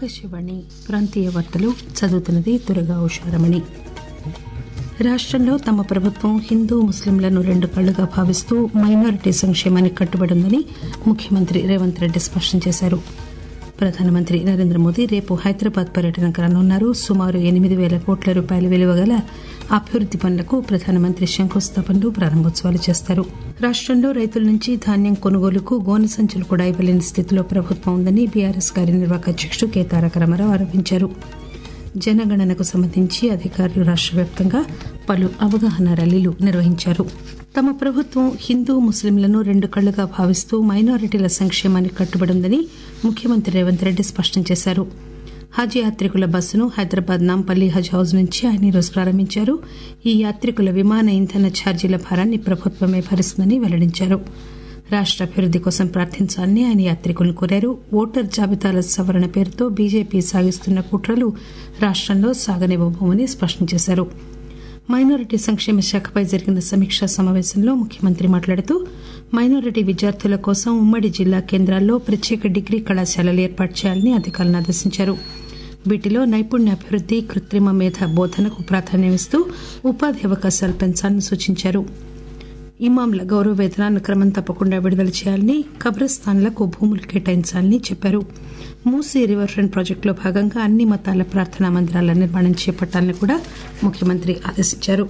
ఆకాశవాణి ప్రాంతీయ వార్తలు చదువుతున్నది దుర్గా ఉషారమణి రాష్టంలో తమ ప్రభుత్వం హిందూ ముస్లింలను రెండు కళ్లుగా భావిస్తూ మైనారిటీ సంక్షేమానికి కట్టుబడి ఉందని ముఖ్యమంత్రి రేవంత్ రెడ్డి స్పష్టం చేశారు ప్రధానమంత్రి నరేంద్ర మోదీ రేపు హైదరాబాద్ పర్యటనకు రానున్నారు సుమారు ఎనిమిది పేల కోట్ల రూపాయల విలువ గల అభివృద్ది పనులకు ప్రధానమంత్రి శంకుస్థాపనలు ప్రారంభోత్సవాలు చేస్తారు రాష్టంలో రైతుల నుంచి ధాన్యం కొనుగోలుకు గోనె సంచులు కూడా ఇవ్వలేని స్థితిలో ప్రభుత్వం ఉందని బీఆర్ఎస్ కార్యనిర్వాహక అధ్యకుడు కె తారక రామారావు ఆరోపించారు జనగణనకు సంబంధించి అధికారులు రాష్ట వ్యాప్తంగా పలు అవగాహన ర్యాలీలు నిర్వహించారు తమ ప్రభుత్వం హిందూ ముస్లింలను రెండు కళ్లుగా భావిస్తూ మైనారిటీల సంక్షేమానికి కట్టుబడి ఉందని ముఖ్యమంత్రి రేవంత్ రెడ్డి స్పష్టం చేశారు హజ్ యాత్రికుల బస్సును హైదరాబాద్ నాంపల్లి హజ్ హౌజ్ నుంచి ఆయన ఈరోజు ప్రారంభించారు ఈ యాత్రికుల విమాన ఇంధన ఛార్జీల భారాన్ని ప్రభుత్వమే భరిస్తుందని వెల్లడించారు రాష్ట అభివృద్ది కోసం ప్రార్థించాలని ఆయన యాత్రికులను కోరారు ఓటర్ జాబితాల సవరణ పేరుతో బీజేపీ సాగిస్తున్న కుట్రలు రాష్టంలో సాగనివ్వబోమని స్పష్టం చేశారు మైనారిటీ సంక్షేమ శాఖపై జరిగిన సమీక్షా సమావేశంలో ముఖ్యమంత్రి మాట్లాడుతూ మైనారిటీ విద్యార్థుల కోసం ఉమ్మడి జిల్లా కేంద్రాల్లో ప్రత్యేక డిగ్రీ కళాశాలలు ఏర్పాటు చేయాలని అధికారులను ఆదేశించారు వీటిలో నైపుణ్యాభివృద్ది కృత్రిమ మేధ బోధనకు ప్రాధాన్యమిస్తూ ఉపాధి అవకాశాలు పెంచాలని సూచించారు ఇమాంల గౌరవ వేతనాన్ని క్రమం తప్పకుండా విడుదల చేయాలని కబ్రస్థాన్లకు భూములు కేటాయించాలని చెప్పారు మూసీ రివర్ ఫ్రంట్ ప్రాజెక్టులో భాగంగా అన్ని మతాల ప్రార్థనా మందిరాల నిర్మాణం చేపట్టాలని కూడా ముఖ్యమంత్రి ఆదేశించారు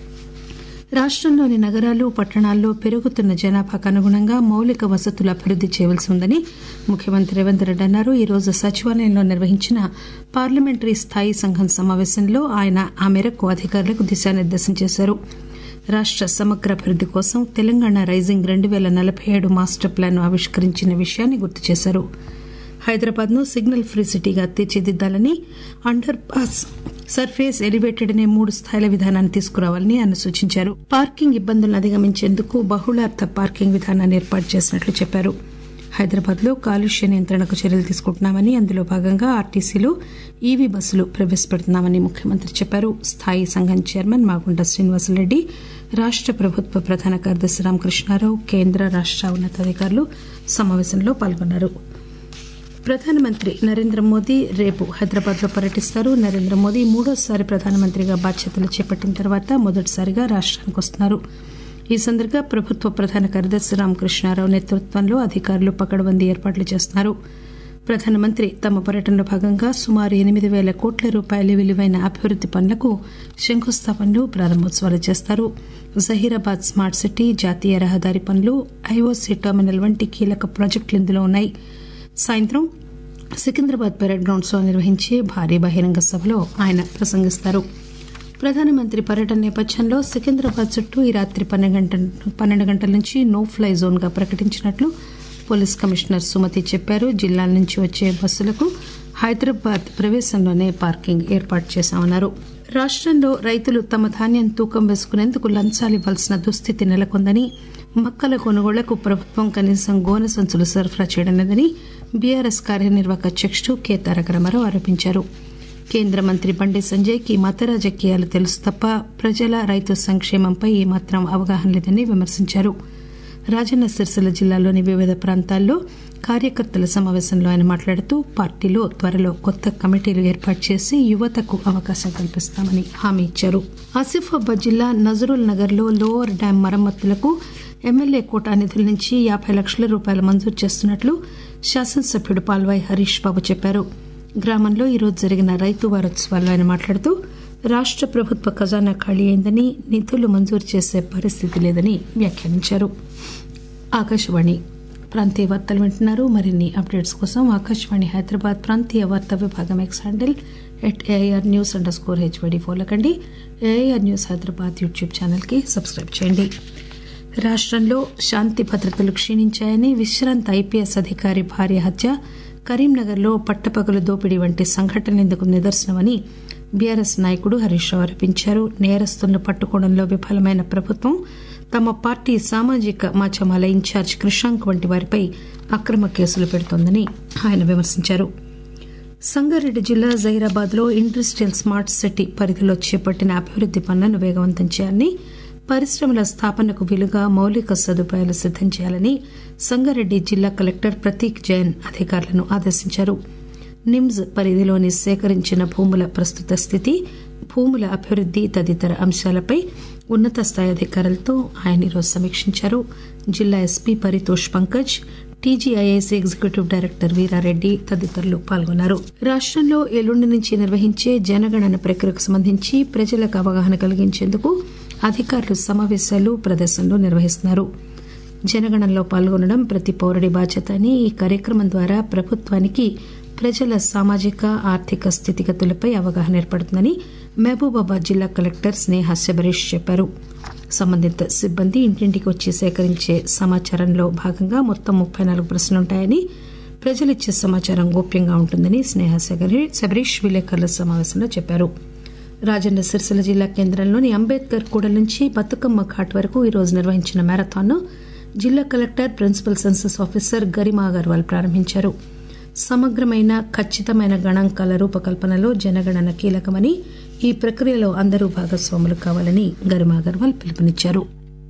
రాష్టంలోని నగరాలు పట్టణాల్లో పెరుగుతున్న జనాభాకు అనుగుణంగా మౌలిక వసతులు అభివృద్ది చేయవలసి ఉందని ముఖ్యమంత్రి రేవంత్ రెడ్డి అన్నారు ఈ రోజు సచివాలయంలో నిర్వహించిన పార్లమెంటరీ స్థాయి సంఘం సమావేశంలో ఆయన ఆ మేరకు అధికారులకు దిశానిర్దేశం చేశారు రాష్ట సమగ్ర అభివృద్ది కోసం తెలంగాణ రైజింగ్ రెండు పేల నలబై ఏడు మాస్టర్ ప్లాన్ ను ఆవిష్కరించిన విషయాన్ని గుర్తు చేశారు హైదరాబాద్ ను సిగ్నల్ ఫ్రీ సిటీగా తీర్చిదిద్దాలని అండర్ పాస్ సర్ఫేస్ ఎలివేటెడ్ అనే మూడు స్థాయిల విధానాన్ని తీసుకురావాలని ఆయన సూచించారు పార్కింగ్ ఇబ్బందులను అధిగమించేందుకు బహుళార్థ పార్కింగ్ విధానాన్ని ఏర్పాటు చేసినట్లు చెప్పారు హైదరాబాద్ లో కాలుష్య నియంత్రణకు చర్యలు తీసుకుంటున్నామని అందులో భాగంగా ఆర్టీసీలో ఈవీ బస్సులు ప్రవేశపెడుతున్నామని ముఖ్యమంత్రి చెప్పారు స్థాయి సంఘం చైర్మన్ మాగుంట శ్రీనివాసరెడ్డి రాష్ట ప్రభుత్వ ప్రధాన కార్యదర్శి రామకృష్ణారావు కేంద్ర రాష్ట ఉన్నతాధికారులు సమావేశంలో పాల్గొన్నారు ప్రధానమంత్రి నరేంద్ర మోదీ రేపు హైదరాబాద్ లో పర్యటిస్తారు నరేంద్ర మోదీ మూడోసారి ప్రధానమంత్రిగా బాధ్యతలు చేపట్టిన తర్వాత మొదటిసారిగా రాష్టానికి వస్తున్నారు ఈ సందర్భంగా ప్రభుత్వ ప్రధాన కార్యదర్శి రామకృష్ణారావు నేతృత్వంలో అధికారులు పకడ్బందీ ఏర్పాట్లు చేస్తున్నారు ప్రధానమంత్రి తమ పర్యటనలో భాగంగా సుమారు ఎనిమిది పేల కోట్ల రూపాయల విలువైన అభివృద్ది పనులకు శంకుస్థాపనలు ప్రారంభోత్సవాలు చేస్తారు జహీరాబాద్ స్మార్ట్ సిటీ జాతీయ రహదారి పనులు ఐఓసీ టెర్మినల్ వంటి కీలక ప్రాజెక్టులు ఇందులో ఉన్నాయి సాయంత్రం సికింద్రాబాద్ పెరేడ్ గ్రౌండ్స్ లో నిర్వహించే భారీ బహిరంగ సభలో ఆయన ప్రసంగిస్తారు ప్రధానమంత్రి పర్యటన నేపథ్యంలో సికింద్రాబాద్ చుట్టూ ఈ రాత్రి పన్నెండు గంటల నుంచి నో ఫ్లై జోన్ గా ప్రకటించినట్లు పోలీస్ కమిషనర్ సుమతి చెప్పారు జిల్లాల నుంచి వచ్చే బస్సులకు హైదరాబాద్ ప్రవేశంలోనే పార్కింగ్ ఏర్పాటు చేశామన్నారు రాష్టంలో రైతులు తమ ధాన్యం తూకం వేసుకునేందుకు లంచాలు ఇవ్వాల్సిన దుస్థితి నెలకొందని మక్కల కొనుగోళ్లకు ప్రభుత్వం కనీసం గోనె సంచులు సరఫరా చేయడం లేదని బీఆర్ఎస్ కార్యనిర్వాహక అధ్యకుడు కె తారక రామారావు ఆరోపించారు కేంద్ర మంత్రి బండి సంజయ్ కి మత రాజకీయాలు తెలుసు తప్ప ప్రజల రైతు సంక్షేమంపై ఏమాత్రం అవగాహన లేదని విమర్శించారు రాజన్న సిరిసిల్ల జిల్లాలోని వివిధ ప్రాంతాల్లో కార్యకర్తల సమావేశంలో ఆయన మాట్లాడుతూ పార్టీలో త్వరలో కొత్త కమిటీలు ఏర్పాటు చేసి యువతకు అవకాశం కల్పిస్తామని హామీ ఇచ్చారు ఆసిఫాబాద్ జిల్లా నజరుల్ నగర్ లో లోవర్ డ్యాం మరమ్మతులకు ఎమ్మెల్యే కోటా నిధుల నుంచి యాబై లక్షల రూపాయలు మంజూరు చేస్తున్నట్లు శాసనసభ్యుడు పాల్వాయి హరీష్ బాబు చెప్పారు గ్రామంలో ఈరోజు జరిగిన రైతు వారోత్సవాల్లో ఆయన మాట్లాడుతూ రాష్ట ప్రభుత్వ ఖజానా ఖాళీ అయిందని నిధులు మంజూరు చేసే పరిస్థితి లేదని వ్యాఖ్యానించారు ఆకాశవాణి ప్రాంతీయ వార్తలు వింటున్నారు మరిన్ని అప్డేట్స్ కోసం ఆకాశవాణి హైదరాబాద్ ప్రాంతీయ వార్తా విభాగం X handle at AIR news under score HYD follow కండి AIR news Hyderabad YouTube channel కి సబ్స్క్రైబ్ చేయండి రాష్టంలో శాంతి భద్రతలు క్షీణించాయని విశ్రాంత ఐపీఎస్ అధికారి భార్య హత్య కరీంనగర్ లో పట్టపగలు దోపిడీ వంటి సంఘటనలు ఇందుకు నిదర్శనమని బీఆర్ఎస్ నాయకుడు హరీష్ రావు ఆరోపించారు నేరస్తులను పట్టుకోవడంలో విఫలమైన ప్రభుత్వం తమ పార్టీ సామాజిక మాధ్యమాల ఇన్ఛార్జ్ కృషాంక్ వంటి వారిపై అక్రమ కేసులు పెడుతోందని ఆయన విమర్శించారు సంగారెడ్డి జిల్లా జహీరాబాద్ లో ఇండస్టియల్ స్మార్ట్ సిటీ పరిధిలో చేపట్టిన అభివృద్ది పనులను వేగవంతం చేయాలని పరిశ్రమల స్థాపనకు వీలుగా మౌలిక సదుపాయాలు సిద్దం చేయాలని సంగారెడ్డి జిల్లా కలెక్టర్ ప్రతీక్ జైన్ అధికారులను ఆదేశించారు నిమ్స్ పరిధిలోని సేకరించిన భూముల ప్రస్తుత స్థితి భూముల అభివృద్ది తదితర అంశాలపై ఉన్నత స్థాయి అధికారులతో ఆయన ఈరోజు సమీక్షించారు జిల్లా SP Paritosh Pankaj TGIS executive director Veerareddy తదితరులు పాల్గొన్నారు రాష్టంలో ఎల్లుండి నుంచి నిర్వహించే జనగణన ప్రక్రియకు సంబంధించి ప్రజలకు అవగాహన కలిగించేందుకు అధికారులు సమావేశాలు ప్రదర్శనలు నిర్వహిస్తున్నారు జనగణనలో పాల్గొనడం ప్రతి పౌరుడి బాధ్యత అని ఈ కార్యక్రమం ద్వారా ప్రభుత్వానికి ప్రజల సామాజిక ఆర్థిక స్థితిగతులపై అవగాహన ఏర్పడుతుందని మహబూబాబాద్ జిల్లా కలెక్టర్ స్నేహ శబరీష్ చెప్పారు సంబంధిత సిబ్బంది ఇంటింటికి వచ్చి సేకరించే సమాచారంలో భాగంగా మొత్తం ముప్పై నాలుగు ప్రశ్నలుంటాయని ప్రజలిచ్చే సమాచారం గోప్యంగా ఉంటుందని స్నేహ శబరీష్ విలేకరుల సమావేశంలో చెప్పారు రాజన్న సిరిసిల్ల జిల్లా కేంద్రంలోని అంబేద్కర్ కూడ నుంచి బతుకమ్మ ఘాట్ వరకు ఈరోజు నిర్వహించిన మ్యారథాన్ను జిల్లా collector principal census officer Garima Agarwal ప్రారంభించారు సమగ్రమైన ఖచ్చితమైన గణాంకాల రూపకల్పనలో జనగణన కీలకమని ఈ ప్రక్రియలో అందరూ భాగస్వాములు కావాలని గరిమా అగర్వాల్ పిలుపునిచ్చారు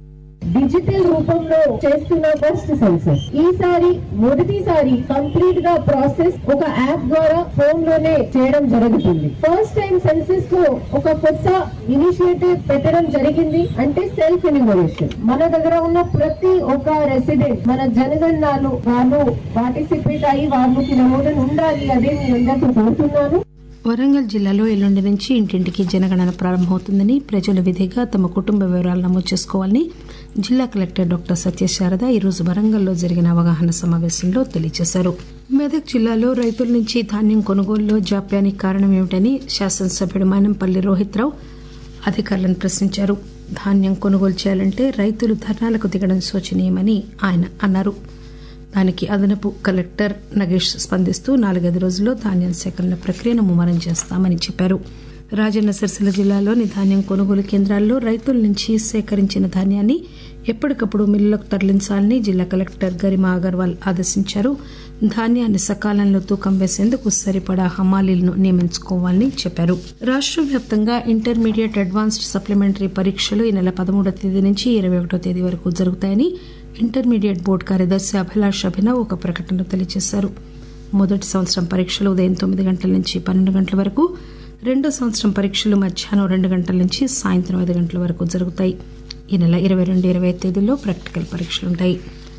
డిజిటల్ రూపంలో చేస్తున్న ఫస్ట్ సెన్సస్ ఈసారి మొదటిసారి కంప్లీట్ గా ప్రాసెస్ ఒక యాప్ ద్వారా ఫోన్ లోనే చేయడం జరుగుతుంది ఫస్ట్ టైం సెన్సస్ లో ఒక కొత్త ఇనిషియేటివ్ పెట్టడం జరిగింది అంటే సెల్ఫ్ ఇన్వోల్యూషన్ మన దగ్గర ఉన్న ప్రతి ఒక్క రెసిడెంట్ మన జనగణనాలు వాళ్ళు పార్టిసిపేట్ అయ్యి వాళ్ళకి నమోదన ఉండాలి అదే మీ అందరికీ కోరుతున్నాను వరంగల్ జిల్లాలో ఎల్లుండి నుంచి ఇంటింటికి జనగణన ప్రారంభమవుతుందని ప్రజలు విధిగా తమ కుటుంబ వివరాలు నమోదు చేసుకోవాలని జిల్లా కలెక్టర్ డాక్టర్ సత్యశారద ఈరోజు వరంగల్లో జరిగిన అవగాహన సమావేశంలో తెలియజేశారు మెదక్ జిల్లాలో రైతుల నుంచి ధాన్యం కొనుగోలులో జాప్యానికి కారణం ఏమిటని శాసనసభ్యుడు మైనంపల్లి రోహిత్ రావు అధికారులను ప్రశ్నించారు ధాన్యం కొనుగోలు చేయాలంటే రైతులు ధర్నాలకు దిగడం శోచనీయమని ఆయన అన్నారు దానికి అదనపు కలెక్టర్ నగేష్ స్పందిస్తూ నాలుగైదు రోజుల్లో ధాన్యం సేకరణ ప్రక్రియను ముమ్మరం చేస్తామని చెప్పారు రాజన్న సిరిసిల్ల జిల్లాలోని ధాన్యం కొనుగోలు కేంద్రాల్లో రైతుల నుంచి సేకరించిన ధాన్యాన్ని ఎప్పటికప్పుడు మిల్లులకు తరలించాలని జిల్లా కలెక్టర్ గరిమా అగర్వాల్ ఆదేశించారు ధాన్యాన్ని సకాలంలో తూకం వేసేందుకు సరిపడా హమాలీలను నియమించుకోవాలని చెప్పారు రాష్ట్ర వ్యాప్తంగా ఇంటర్మీడియట్ అడ్వాన్స్డ్ సప్లిమెంటరీ పరీక్షలు ఈ నెల పదమూడవ తేదీ నుంచి ఇరవై ఒకటో తేదీ వరకు జరుగుతాయని ఇంటర్మీడియట్ బోర్డు కార్యదర్శి అభిలాష్ అభినవ్ ఒక ప్రకటనలో తెలియజేశారు మొదటి సంవత్సరం పరీక్షలు ఉదయం తొమ్మిది గంటల నుంచి పన్నెండు గంటల వరకు రెండో సంవత్సరం పరీక్షలు మధ్యాహ్నం రెండు గంటల నుంచి సాయంత్రం ఐదు గంటల వరకు జరుగుతాయి ఈ నెల ఇరవై రెండు ఇరవై తేదీల్లో ప్రాక్టికల్ పరీక్షలుంటాయి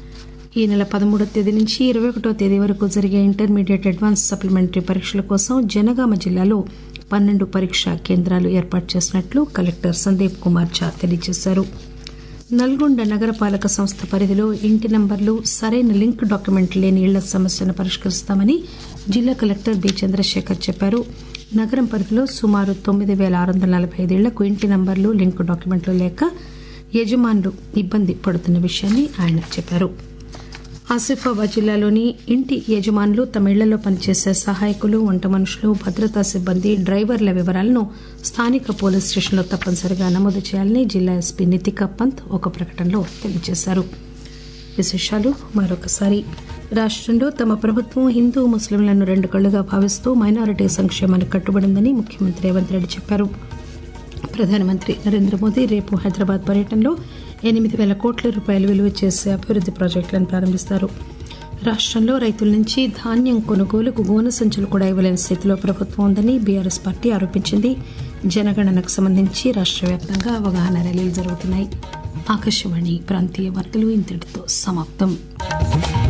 ఈ నెల పదమూడవ తేదీ నుంచి ఇరవై ఒకటో తేదీ వరకు జరిగే ఇంటర్మీడియట్ అడ్వాన్స్ సప్లిమెంటరీ పరీక్షల కోసం జనగామ జిల్లాలో పన్నెండు పరీక్షా కేంద్రాలు ఏర్పాటు చేసినట్లు కలెక్టర్ సందీప్ కుమార్ ఝా తెలియజేశారు నల్గొండ నగరపాలక సంస్థ పరిధిలో ఇంటి నంబర్లు సరైన లింక్ డాక్యుమెంట్ లేని ఇళ్ల సమస్యను పరిష్కరిస్తామని జిల్లా కలెక్టర్ బి చంద్రశేఖర్ చెప్పారు నగరం పరిధిలో సుమారు తొమ్మిది పేల ఆరు వందల నలభై ఐదు ఇళ్లకు ఇంటి నంబర్లు లింక్ డాక్యుమెంట్లు లేక యజమానులు ఇబ్బంది పడుతున్న విషయాన్ని ఆయన చెప్పారు ఆసిఫాబాద్ జిల్లాలోని ఇంటి యజమానులు తమ ఇళ్లలో పనిచేసే సహాయకులు వంట మనుషులు భద్రతా సిబ్బంది డ్రైవర్ల వివరాలను స్థానిక పోలీస్ స్టేషన్లో తప్పనిసరిగా నమోదు చేయాలని జిల్లా ఎస్పీ నితికా పంత్ ఒక ప్రకటనలో తెలియజేశారు విశేషాలు మరొకసారి రాష్టంలో తమ ప్రభుత్వం హిందూ ముస్లింలను రెండు కళ్లుగా భావిస్తూ మైనారిటీ సంక్షేమానికి కట్టుబడిందని ముఖ్యమంత్రి రేవంత్ రెడ్డి చెప్పారు ప్రధానమంత్రి నరేంద్ర మోదీ రేపు హైదరాబాద్ పర్యటనలో ఎనిమిది వేల కోట్ల రూపాయలు విలువ చేసే అభివృద్ది ప్రాజెక్టులను ప్రారంభిస్తారు రాష్టంలో రైతుల నుంచి ధాన్యం కొనుగోలుకు గోన సంచులు కూడా ఇవ్వలేని స్థితిలో ప్రభుత్వం ఉందని బీఆర్ఎస్ పార్టీ ఆరోపించింది జనగణనకు సంబంధించి రాష్ట్ర వ్యాప్తంగా అవగాహన ర్యాలీలు జరుగుతున్నాయి ఆకాశవాణి ప్రాంతీయ వార్తలు ఇంతటితో సమాప్తం